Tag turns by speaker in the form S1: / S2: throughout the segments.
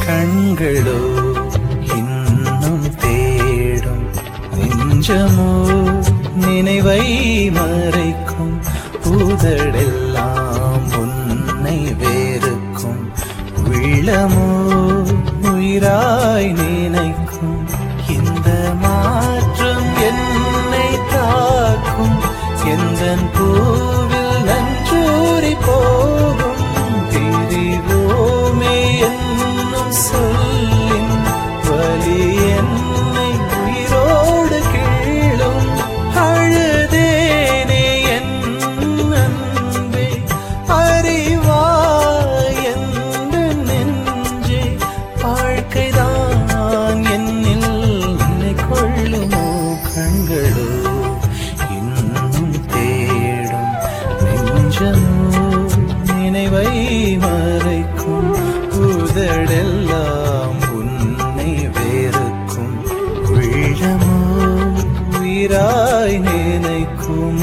S1: கண்களோ இன்னும் தேடும் நெஞ்சமோ நினைவை மறைக்கும் உதடெல்லாம் உன்னை வேறுக்கும் உள்ளமோ உயிராய் நினைக்கும் இந்த மாற்றம் என்னை தாக்கும் எந்த பூவில் நஞ்சூரி போகும் திரிவோமே என்னும் சொல்லின் வலி என்னை உயிரோடு கீழும் அழுதேனே என் அன்பே அறிவாய் என்று நெஞ்சே வாழ்க்கைதான் என்னில் என்னை கொள்ளுமோ கண்களோ இன்னும் தேடும் நெஞ்சமோ நினைவை மறைக்கும் உதடெல்லாம் உன்னை வேறுக்கும் உள்ளமோ உயிராய் நினைக்கும்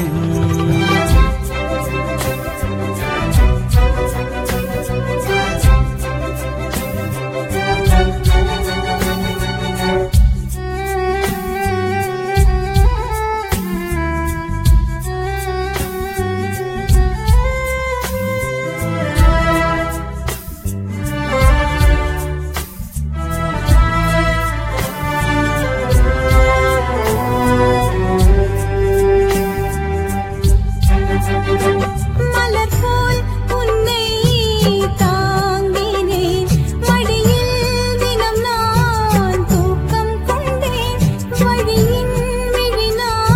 S2: மலர் போல் உன்னை தாங்கினேன் மடியில் தினம் நான் தூக்கம் கொண்டேன் வழியின் விழி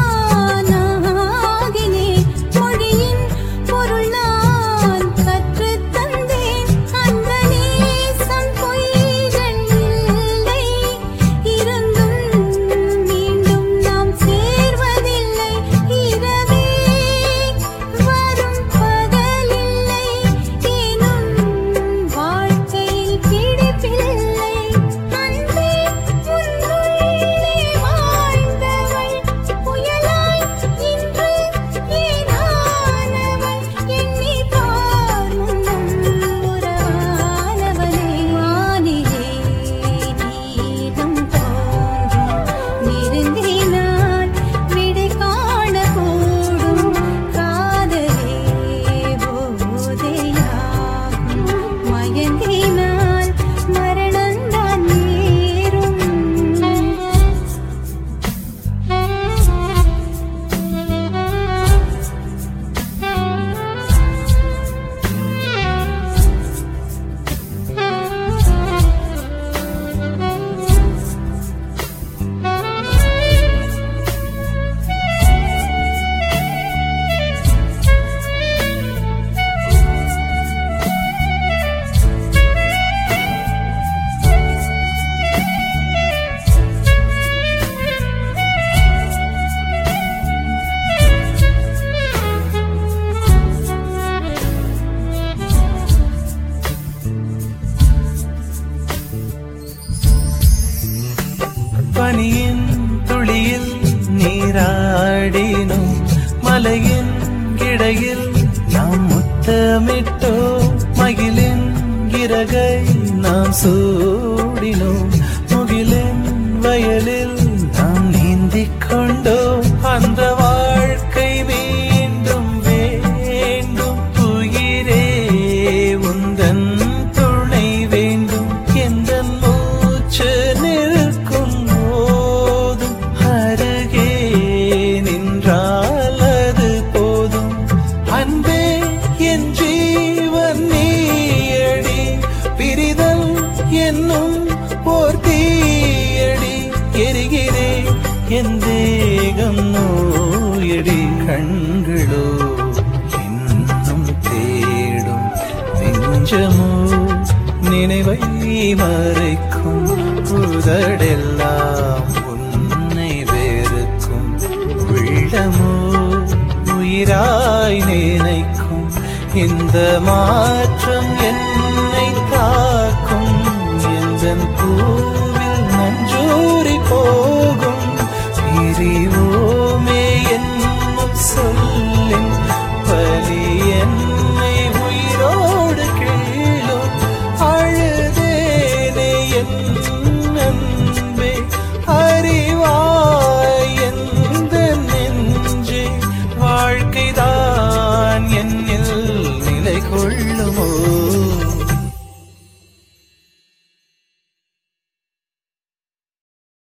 S2: நானாகினேன் மொழியின் பொருள் நான் கற்றுத் தந்தேன் அந்த நேசம் பொய்கள் இல்லை இருந்தும் மீண்டும் நாம் சேர்வதில்லை இரவே வரும் பகலில்லை எனும் வாழ்க்கையில் பிடிப்பில்லை அன்பே உன்னுள்ளே வாழ்ந்தவள் புயலாய் இன்று ஏனானவள் எண்ணி பார் முன்னும் உறானவளே வானிலே நீதம் தோன்றும் நெருங்கினால் விடை காணக்கூடும் காதலே போதையாகும் மயங்கினால் மரணந்தான் நேரும்
S1: பனியின் துளியில் நீராடினோம் மலையின் கிடையில் நாம் முத்தமிட்டோம் மகிழின் இறகை நாம் சூடினோம் முகிலின் வயலில் நாம் நீந்திக் கொண்டோம் அந்த வாழ்க்கை மீண்டும் வேண்டும் உயிரே உந்தன் துணை வேண்டும் எந்த மூச்சு நிற்கும் போதும் அருகே நின்றால் அது போதும் அன்பே என் ஜீவன் நீயடி பிரிதல் என்னும் ஓர் தீயடி எரிகிறேன் என் தேகம் நோயடி கண்களோ இன்னும் தேடும் நெஞ்சமோ நினைவை மறைக்கும் உதடெல்லாம் உன்னை வேறுக்கும் உள்ளமோ உயிராய் நினைக்கும் இந்த மாற்றம் என்